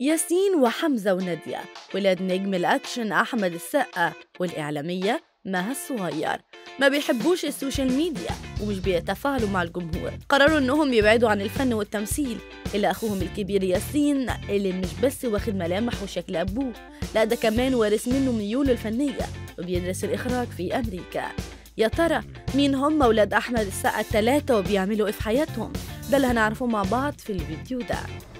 ياسين وحمزة ونادية ولاد نجم الأكشن أحمد السقا والإعلامية مها الصغير ما بيحبوش السوشيال ميديا ومش بيتفاعلوا مع الجمهور قرروا انهم يبعدوا عن الفن والتمثيل الا اخوهم الكبير ياسين اللي مش بس واخد ملامح وشكل ابوه لا ده كمان وارث منه ميوله الفنيه وبيدرس الاخراج في امريكا يا ترى مين هم ولاد احمد السقا الثلاثه وبيعملوا ايه في حياتهم ده اللي هنعرفه مع بعض في الفيديو ده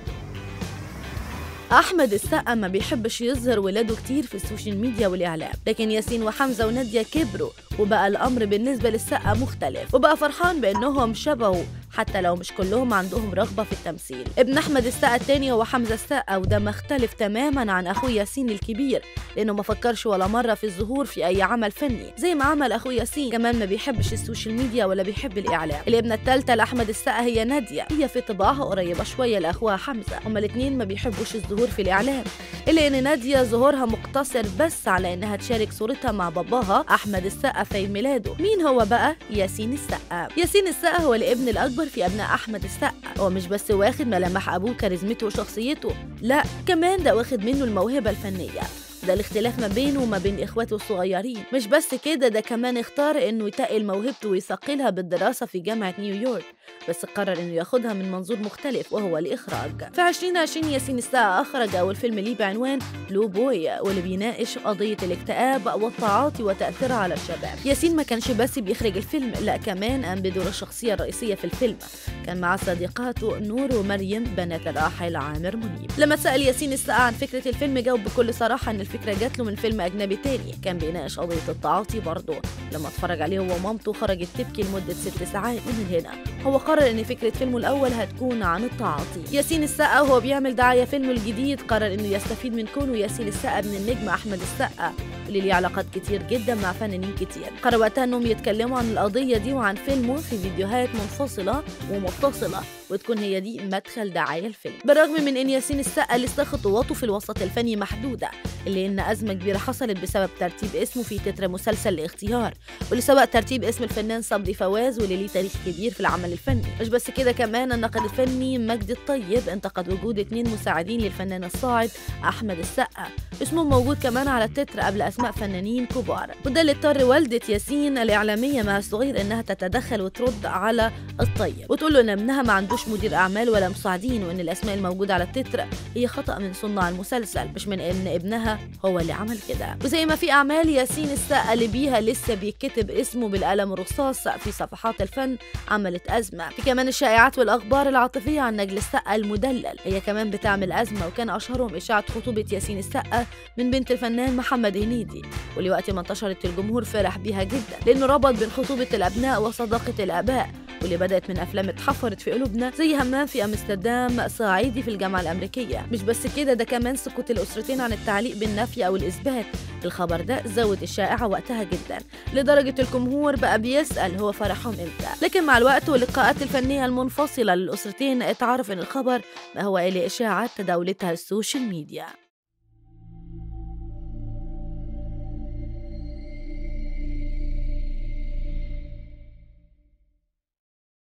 أحمد السقا ما بيحبش يظهر ولاده كتير في السوشيال ميديا والإعلام لكن ياسين وحمزة ونادية كبروا وبقى الأمر بالنسبة للسقا مختلف وبقى فرحان بأنهم شبهوا حتى لو مش كلهم عندهم رغبة في التمثيل ابن أحمد السقا التاني هو حمزة السقا وده مختلف تماما عن أخوه ياسين الكبير لأنه ما فكرش ولا مرة في الظهور في أي عمل فني زي ما عمل أخوه ياسين كمان ما بيحبش السوشيال ميديا ولا بيحب الإعلام الابنة التالتة لأحمد السقا هي نادية هي في طباعها قريبة شوية لأخوها حمزة هما الاتنين ما بيحبوش الظهور في الإعلام إلا إن نادية ظهورها مقتصر بس على إنها تشارك صورتها مع باباها أحمد السقا في عيد ميلاده مين هو بقى ياسين السقا ياسين السقا هو الابن الأكبر في أبناء أحمد السقا هو مش بس واخد ملامح أبوه كاريزمته وشخصيته لا كمان ده واخد منه الموهبة الفنية ده الاختلاف ما بينه وما بين اخواته الصغيرين مش بس كده ده كمان اختار انه يتقل موهبته ويثقلها بالدراسة في جامعة نيويورك بس قرر انه ياخدها من منظور مختلف وهو الاخراج في 2020 ياسين السقا اخرج اول فيلم ليه بعنوان بلو بوي واللي بيناقش قضية الاكتئاب والتعاطي وتأثيرها على الشباب ياسين ما كانش بس بيخرج الفيلم لا كمان قام بدور الشخصية الرئيسية في الفيلم كان مع صديقاته نور ومريم بنات الراحل عامر منيب لما سأل ياسين السقا عن فكرة الفيلم جاوب بكل صراحة ان الفكرة جات له من فيلم أجنبي تاني كان بيناقش قضية التعاطي برضه لما اتفرج عليه هو ومامته خرجت تبكي لمدة ست ساعات ومن هنا هو قرر إن فكرة فيلمه الأول هتكون عن التعاطي ياسين السقا وهو بيعمل دعاية فيلمه الجديد قرر إنه يستفيد من كونه ياسين السقا من النجم أحمد السقا اللي ليه علاقات كتير جدا مع فنانين كتير قرر وقتها إنهم يتكلموا عن القضية دي وعن فيلمه في فيديوهات منفصلة ومتصلة وتكون هي دي مدخل دعاية الفيلم بالرغم من ان ياسين السقا لسه خطواته في الوسط الفني محدودة إلا ان ازمة كبيرة حصلت بسبب ترتيب اسمه في تتر مسلسل الاختيار واللي سبق ترتيب اسم الفنان صبري فواز واللي ليه تاريخ كبير في العمل الفني مش بس كده كمان الناقد الفني مجدي الطيب انتقد وجود اتنين مساعدين للفنان الصاعد احمد السقا اسمهم موجود كمان على التتر قبل اسماء فنانين كبار وده اللي اضطر والدة ياسين الاعلامية مها الصغير انها تتدخل وترد على الطيب وتقول له ان ابنها ما عندوش مدير اعمال ولا مساعدين وان الاسماء الموجوده على التتر هي خطا من صناع المسلسل مش من ان ابنها هو اللي عمل كده وزي ما في اعمال ياسين السقا اللي بيها لسه بيتكتب اسمه بالقلم الرصاص في صفحات الفن عملت ازمه في كمان الشائعات والاخبار العاطفيه عن نجل السقا المدلل هي كمان بتعمل ازمه وكان اشهرهم اشاعه خطوبه ياسين السقا من بنت الفنان محمد هنيدي واللي وقت ما انتشرت الجمهور فرح بيها جدا لانه ربط بين خطوبه الابناء وصداقه الاباء واللي بدأت من أفلام اتحفرت في قلوبنا زي همام في أمستردام صعيدي في الجامعة الأمريكية مش بس كده ده كمان سكوت الأسرتين عن التعليق بالنفي أو الإثبات الخبر ده زود الشائعة وقتها جدا لدرجة الجمهور بقى بيسأل هو فرحهم إمتى لكن مع الوقت واللقاءات الفنية المنفصلة للأسرتين اتعرف إن الخبر ما هو إلا إشاعات تداولتها السوشيال ميديا